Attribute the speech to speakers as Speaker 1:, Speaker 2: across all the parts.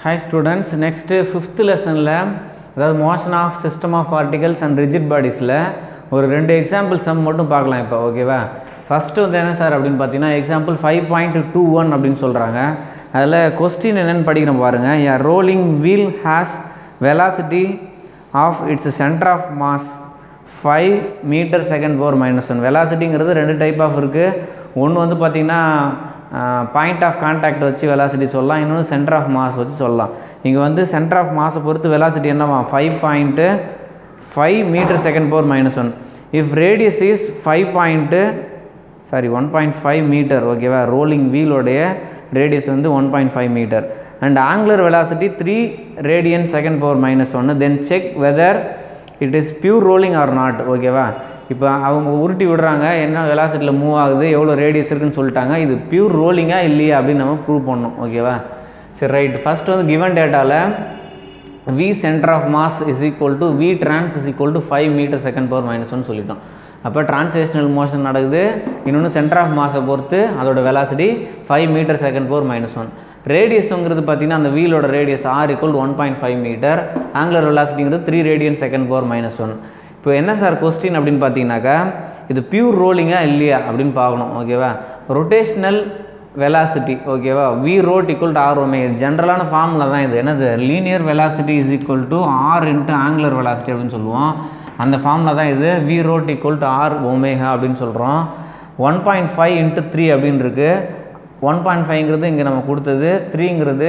Speaker 1: hi students next fifth லெசனில் அதாவது motion of system of particles and rigid பாடிஸில் ஒரு ரெண்டு எக்ஸாம்பிள் சம் மட்டும் பார்க்கலாம் இப்போ ஓகேவா ஃபஸ்ட்டு வந்து என்ன சார் அப்படின்னு பார்த்தீங்கன்னா example five point two one அப்படின்னு சொல்கிறாங்க அதில் கொஸ்டின் என்னென்னு படிக்கிறோம் பாருங்கள் a rolling wheel has velocity of its centre of mass five metre second power minus one வெலாசிட்டிங்கிறது ரெண்டு டைப் ஆஃப் இருக்குது ஒன்று வந்து பார்த்திங்கன்னா பாயிண்ட் ஆஃப் கான்டாக்ட் வச்சு வெலாசிட்டி சொல்லலாம் இன்னொன்று சென்டர் ஆஃப் மாஸ் வச்சு சொல்லலாம் இங்கே வந்து சென்டர் ஆஃப் மாஸை பொறுத்து வெலாசிட்டி என்னவா five point five metre second power minus one if radius is five point sorry one point five metre ஓகேவா ரோலிங் வீலோடைய ரேடியஸ் வந்து one point five metre and angular velocity three radian second power minus ஒன்று then check whether it is pure rolling or not ஓகேவா இப்போ அவங்க உருட்டி விடுறாங்க என்ன வெலாசிட்டியில் மூவ் ஆகுது எவ்வளோ ரேடியஸ் இருக்குன்னு சொல்லிட்டாங்க இது பியூர் ரோலிங்கா இல்லையா அப்படின்னு நம்ம ப்ரூவ் பண்ணணும் ஓகேவா சரி ரைட் ஃபஸ்ட் வந்து கிவன் டேட்டாவில் V centre of mass is equal to V trans is equal to five metre second power minus one சொல்லிட்டோம் அப்போ டிரான்ஸ்லேஷனல் மோஷன் நடக்குது இன்னொன்று சென்டர் ஆஃப் மாஸை பொறுத்து அதோட velocity five metre second power minus one ரேடியஸுங்கிறது பார்த்தீங்கன்னா அந்த வீலோட radius R equal one point five metre angular வெலாசிட்டிங்கிறது three radian second power minus one இப்போ என்ன சார் கொஸ்டின் அப்படின்னு பார்த்தீங்கன்னாக்கா இது பியூர் ரோலிங்கா இல்லையா அப்படின்னு பார்க்கணும் ஓகேவா ரொட்டேஷ்னல் வெலாசிட்டி ஓகேவா V rot equal to R omega இது ஜென்ரலான ஃபார்முலா தான் இது என்னது linear velocity is equal to R into angular velocity அப்படின்னு சொல்லுவோம் அந்த ஃபார்முலா தான் இது V rot equal to R omega அப்படின்னு சொல்கிறோம் one point five into three அப்படின்னு இருக்குது ஒன் பாயிண்ட் ஃபைவ்ங்கிறது இங்கே நம்ம கொடுத்தது த்ரீங்கிறது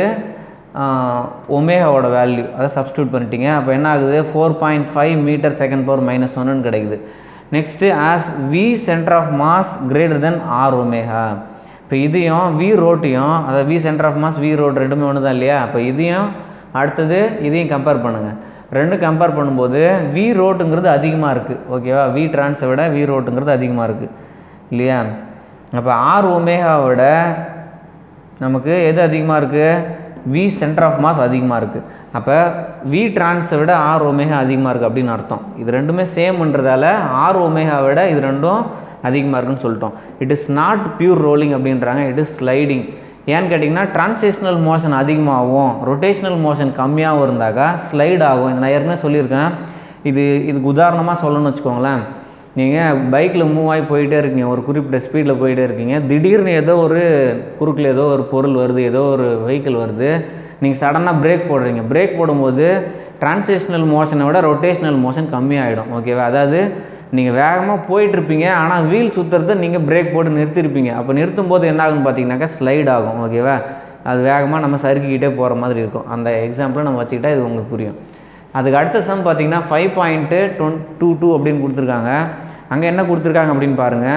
Speaker 1: ஒமேகாவோட வேல்யூ அதை சப்ஸ்டியூட் பண்ணிட்டீங்க அப்போ என்ன ஆகுது four point five metre second power minus ஒன்னு கிடைக்குது next as V centre of mass greater than R omega இப்போ இதையும் வி ரோட்டையும் அதாவது V centre of mass V rot ரெண்டுமே ஒன்று தான் இல்லையா அப்போ இதையும் அடுத்தது இதையும் கம்பேர் பண்ணுங்கள் ரெண்டு கம்பேர் பண்ணும்போது வி ரோட்டுங்கிறது அதிகமாக இருக்குது ஓகேவா வி ட்ரான்ஸை விட வி ரோட்டுங்கிறது அதிகமாக இருக்குது இல்லையா அப்போ ஆர் ஒமேகாவை விட நமக்கு எது அதிகமாக இருக்குது வி சென்டர் ஆஃப் மாஸ் அதிகமாக இருக்குது அப்போ வி ட்ரான்ஸை விட ஆர் ஒமேகா அதிகமாக இருக்குது அப்படின்னு அர்த்தம் இது ரெண்டுமே சேம்ன்றதால ஆர் ஒமேகா விட இது ரெண்டும் அதிகமாக இருக்குன்னு சொல்லிட்டோம் it is not pure rolling அப்படின்றாங்க இட் இஸ் ஸ்லைடிங் ஏன்னு கேட்டிங்கன்னா டிரான்சேஷனல் மோஷன் அதிகமாகவும் ரொட்டேஷ்னல் மோஷன் கம்மியாகவும் இருந்தாக்கா ஸ்லைட் ஆகும் இது நான் ஏற்கனவே சொல்லியிருக்கேன் இது இதுக்கு உதாரணமாக சொல்லணும்னு வச்சுக்கோங்களேன் நீங்கள் பைக்கில் மூவ் ஆகி போயிட்டே இருக்கீங்க ஒரு குறிப்பிட்ட ஸ்பீடில் போயிட்டே இருக்கீங்க திடீர்னு ஏதோ ஒரு குறுக்கில் ஏதோ ஒரு பொருள் வருது ஏதோ ஒரு வெஹிக்கிள் வருது நீங்கள் சடனாக பிரேக் போடுறீங்க பிரேக் போடும்போது டிரான்சேஷனல் மோஷனை விட ரொட்டேஷ்னல் மோஷன் கம்மியாகிடும் ஓகேவா அதாவது நீங்கள் வேகமாக போயிட்டுருப்பீங்க ஆனால் வீல் சுற்றுறத நீங்கள் பிரேக் போட்டு நிறுத்திருப்பீங்க அப்போ நிறுத்தும் போது என்ன ஆகும்னு பார்த்தீங்கன்னாக்கா ஸ்லைட் ஆகும் ஓகேவா அது வேகமாக நம்ம சறுக்கிக்கிட்டே போகிற மாதிரி இருக்கும் அந்த எக்ஸாம்பிளை நம்ம வச்சுக்கிட்டா இது உங்களுக்கு புரியும் அதுக்கு அடுத்த சம் பார்த்தீங்கன்னா ஃபைவ் பாயிண்ட்டு டொன் டூ டூ அப்படின்னு கொடுத்துருக்காங்க அங்கே என்ன கொடுத்துருக்காங்க அப்படின்னு பாருங்கள்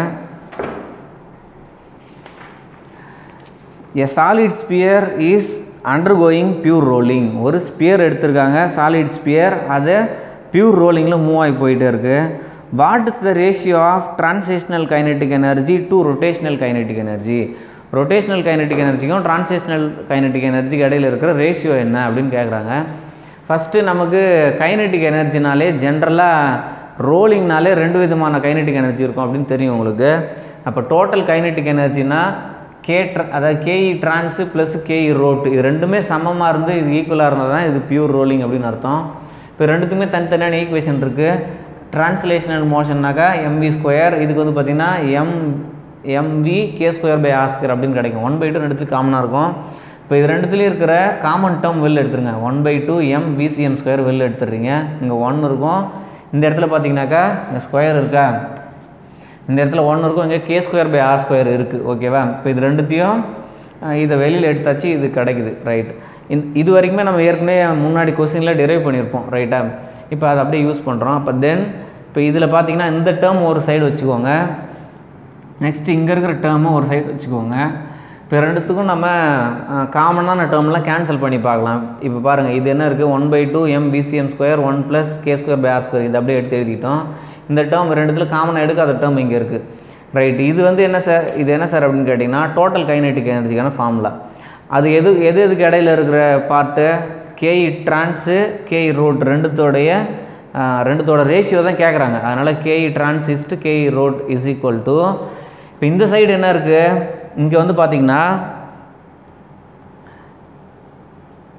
Speaker 1: a solid sphere is undergoing pure rolling ஒரு ஸ்பியர் எடுத்திருக்காங்க சாலிட் ஸ்பியர் அதை பியூர் ரோலிங்கில் மூவ் ஆகி போயிட்டே இருக்குது what is the ratio of translational kinetic energy to rotational kinetic energy rotational kinetic எனர்ஜிக்கும் டிரான்சேஷனல் கைனெட்டிக் எனர்ஜிக்கு இடையில் இருக்கிற ரேஷியோ என்ன அப்படின்னு கேட்குறாங்க ஃபஸ்ட்டு நமக்கு கைனெட்டிக் எனர்ஜினாலே ஜென்ரலாக ரோலிங்னாலே ரெண்டு விதமான கைனெட்டிக் எனர்ஜி இருக்கும் அப்படின்னு தெரியும் உங்களுக்கு அப்போ டோட்டல் கைனெட்டிக் எனர்ஜினா கே ட்ர அதாவது கேஇ ட்ரான்ஸு ப்ளஸ் கேஇ ரோட்டு இது ரெண்டுமே சமமாக இருந்து இது ஈக்குவலாக இருந்தால் தான் இது பியூர் ரோலிங் அப்படின்னு அர்த்தம் இப்போ ரெண்டுத்துக்குமே தனித்தனியான ஈக்குவேஷன் இருக்குது ட்ரான்ஸ்லேஷனல் மோஷன்னாக்கா எம்வி ஸ்கொயர் இதுக்கு வந்து பார்த்திங்கன்னா M MV K square by R square அப்படின்னு கிடைக்கும் ஒன் பை டூ ரெண்டுத்துக்கு காமனாக இருக்கும் இப்போ இது ரெண்டுத்துலேயும் இருக்கிற காமன் டேர்ம் வெளில எடுத்துருங்க one by two M VCM square வெளில எடுத்துடுறீங்க இங்கே ஒன் இருக்கும் இந்த இடத்துல பார்த்தீங்கன்னாக்கா இந்த ஸ்கொயர் இருக்கா இந்த இடத்துல ஒன் இருக்கும் இங்கே K square by R square இருக்குது ஓகேவா இப்போ இது ரெண்டுத்தையும் இதை வெளியில் எடுத்தாச்சு இது கிடைக்குது ரைட் இந் இது வரைக்குமே நம்ம ஏற்கனவே முன்னாடி கொஸ்டினில் டிரைவ் பண்ணியிருப்போம் ரைட்டா இப்போ அதை அப்படியே யூஸ் பண்ணுறோம் அப்போ தென் இப்போ இதில் பார்த்தீங்கன்னா இந்த டேர்ம் ஒரு சைடு வச்சுக்கோங்க நெக்ஸ்ட்டு இங்கே இருக்கிற டேர்மும் ஒரு சைடு வச்சுக்கோங்க இப்போ ரெண்டுத்துக்கும் நம்ம காமனான டேர்ம்லாம் கேன்சல் பண்ணி பார்க்கலாம் இப்போ பாருங்கள் இது என்ன இருக்குது one by two M VCM square one plus K square by R square இது அப்படியே எடுத்து எழுதிட்டோம் இந்த டேர்ம் ரெண்டுத்தில் காமனாக எடுக்காத டேர்ம் இங்கே இருக்குது ரைட் இது வந்து என்ன சார் இது என்ன சார் அப்படின்னு கேட்டிங்கன்னா டோட்டல் கைனெட்டிக் எனர்ஜிக்கான ஃபார்முலா அது எது எது எதுக்கு இடையில இருக்கிற part KE trans KE rot ரெண்டுத்தோடைய ரெண்டுத்தோட ரேஷியோ தான் கேட்குறாங்க அதனால் KE trans KE rot is equal to இப்போ இந்த சைடு என்ன இருக்குது இங்கே வந்து பார்த்திங்கன்னா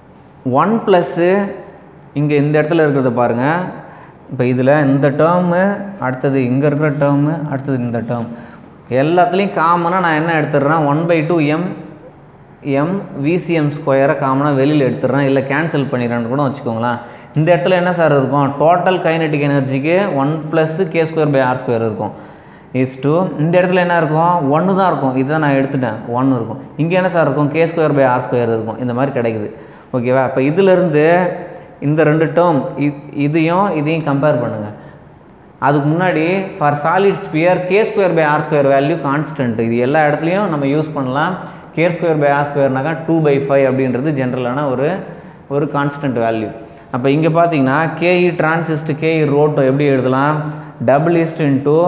Speaker 1: ஒன் ப்ளஸ்ஸு இங்கே இந்த இடத்துல இருக்கிறத பாருங்கள் இப்போ இதில் இந்த டேர்மு அடுத்தது இங்கே இருக்கிற டேர்மு அடுத்தது இந்த டேர்ம் எல்லாத்துலேயும் காமனாக நான் என்ன எடுத்துடுறேன் one by two M M VCM ஸ்கொயரை காமனாக வெளியில் எடுத்துடுறேன் இல்லை கேன்சல் பண்ணிடுறேன்னு கூட வச்சுக்கோங்களேன் இந்த இடத்துல என்ன சார் இருக்கும் டோட்டல் கைனட்டிக் எனர்ஜிக்கு one plus K square by R square இருக்கும் இஸ் டூ இந்த இடத்துல என்ன இருக்கும் ஒன்று தான் இருக்கும் இதுதான் நான் எடுத்துட்டேன் ஒன்று இருக்கும் இங்கே என்ன சார் இருக்கும் K square by R square இருக்கும் இந்த மாதிரி கிடைக்குது ஓகேவா இப்போ இதிலிருந்து இந்த ரெண்டு டேர்ம் இதையும் இதையும் கம்பேர் பண்ணுங்கள் அதுக்கு முன்னாடி for solid sphere K square by R square value constant இது எல்லா இடத்துலையும் நம்ம யூஸ் பண்ணலாம் கே ஸ்கொயர் பை ஆர் ஸ்கொயர்னாக்கா டூ பை ஃபைவ் அப்படின்றது ஜென்ரலான ஒரு ஒரு கான்ஸ்டன்ட் வேல்யூ அப்போ இங்கே பார்த்தீங்கன்னா கேஇ டிரான்சிஸ்ட் கேஇ ரோட்டோ எப்படி எழுதலாம் டபுள் இஸ்ட் இன்டூ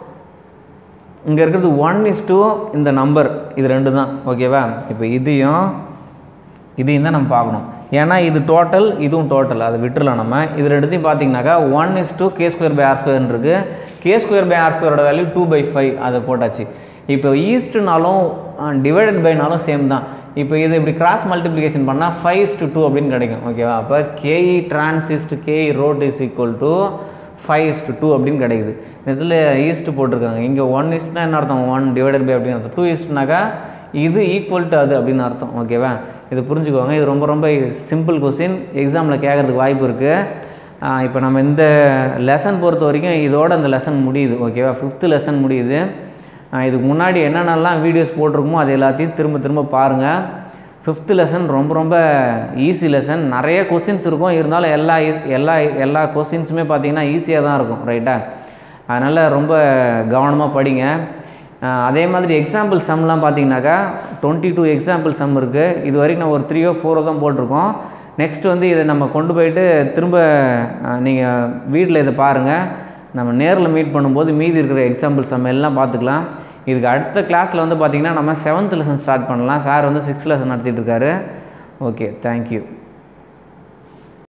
Speaker 1: இங்கே இருக்கிறது ஒன் இஸ் டூ இந்த நம்பர் இது ரெண்டு தான் ஓகேவா இப்போ இதையும் இதையும் தான் நம்ம பார்க்கணும் ஏன்னா இது டோட்டல் இதுவும் டோட்டல் அதை விட்டுறலாம் நம்ம இது ரெண்டுத்தையும் பார்த்தீங்கன்னாக்கா one is to K square by R square இருக்குது கே ஸ்கொயர் பை ஆர் ஸ்கொயரோட வேல்யூ டூ பை ஃபைவ் அதை போட்டாச்சு இப்போ ஈஸ்ட்னாலும் டிவைடட் பைனாலும் சேம் தான் இப்போ இது இப்படி கிராஸ் மல்டிப்ளிகேஷன் பண்ணால் ஃபைவ் இஸ் டு டூ அப்படின்னு கிடைக்கும் ஓகேவா அப்போ KE trans KE rot is equal to five is to two அப்படின்னு கிடைக்குது இதில் ஈஸ்ட் போட்டிருக்காங்க இங்கே ஒன் இஸ்ட்னா என்ன அர்த்தம் ஒன் டிவைடட் பை அப்படின்னு அர்த்தம் டூ இஸ்ட்னாக்கா இது ஈக்குவல் டு அது அப்படின்னு அர்த்தம் ஓகேவா இது புரிஞ்சுக்கோங்க இது ரொம்ப ரொம்ப சிம்பிள் கொஸ்டின் எக்ஸாமில் கேட்குறதுக்கு வாய்ப்பு இருக்குது இப்போ நம்ம இந்த லெசன் பொறுத்த வரைக்கும் இதோட இந்த லெசன் முடியுது ஓகேவா ஃபிஃப்த்து லெசன் முடியுது இதுக்கு முன்னாடி என்னென்னலாம் வீடியோஸ் போட்டிருக்குமோ அது எல்லாத்தையும் திரும்ப திரும்ப பாருங்கள் ஃபிஃப்த்து லெசன் ரொம்ப ரொம்ப ஈஸி லெசன் நிறைய கொஸ்டின்ஸ் இருக்கும் இருந்தாலும் எல்லா எல்லா எல்லா கொஸ்டின்ஸுமே பார்த்தீங்கன்னா ஈஸியாக தான் இருக்கும் ரைட்டா அதனால் ரொம்ப கவனமாக படிங்க அதே மாதிரி எக்ஸாம்பிள் சம்லாம் பார்த்தீங்கன்னாக்கா டுவெண்ட்டி டூ எக்ஸாம்பிள் சம் இருக்குது இது வரைக்கும் நான் ஒரு த்ரீயோ ஃபோரோ தான் போட்டிருக்கோம் நெக்ஸ்ட் வந்து இதை நம்ம கொண்டு போயிட்டு திரும்ப நீங்கள் வீட்டில் இதை பாருங்கள் நம்ம நேரில் மீட் பண்ணும்போது மீதி இருக்கிற எக்ஸாம்பிள் சம் எல்லாம் பார்த்துக்கலாம் இதுக்கு அடுத்த கிளாஸில் வந்து பார்த்திங்கன்னா நம்ம செவன்த் லெசன் ஸ்டார்ட் பண்ணலாம் சார் வந்து சிக்ஸ்த் லெசன் நடத்திட்டு இருக்காரு ஓகே தேங்க்யூ